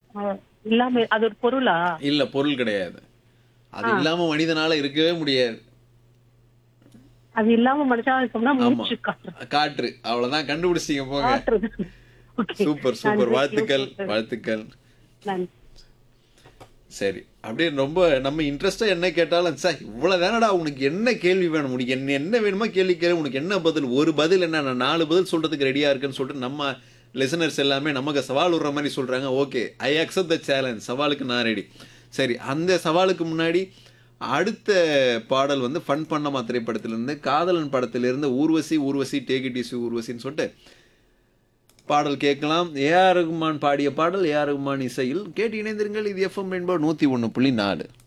ஆ, இல்லாம அது ஒரு பொருளா இல்ல பொருள் கிடையாது அது இல்லாம மனிதனால இருக்கவே முடியாது அது இல்லாம மனுஷனா இருக்கோம்னா மூச்சு காற்று காற்று அவ்வளவுதான் கண்டுபிடிச்சிங்க போங்க காற்று Okay. சூப்பர் சூப்பர் வாழ்த்துக்கள் வாழ்த்துக்கள் நன்றி சரி அப்படியே ரொம்ப நம்ம இன்ட்ரெஸ்டா என்ன கேட்டாலும் சார் இவ்வளவு தானடா உனக்கு என்ன கேள்வி வேணும் உனக்கு என்ன என்ன வேணுமோ கேள்வி கேளு உனக்கு என்ன பதில் ஒரு பதில் என்ன நான் நாலு பதில் சொல்றதுக்கு ரெடியா இருக்குன்னு சொல்லிட்டு நம்ம லிசனர்ஸ் எல்லாமே நமக்கு சவால் விடுற மாதிரி சொல்றாங்க okay I accept the challenge சவாலுக்கு நான் ரெடி சரி அந்த சவாலுக்கு முன்னாடி அடுத்த பாடல் வந்து ஃபன் பண்ணமா திரைப்படத்திலிருந்து காதலன் படத்திலிருந்து ஊர்வசி ஊர்வசி டேகிடிசி ஊர்வசின்னு சொல்லிட்டு பாடல் கேட்கலாம் ஏஆர் ரகுமான் பாடிய பாடல் ஏஆர் ரகுமான் இசையில் கேட்டு இணைந்திருங்கள் இது எஃப்எம் என்பது நூற்றி ஒன்று புள்ளி நாலு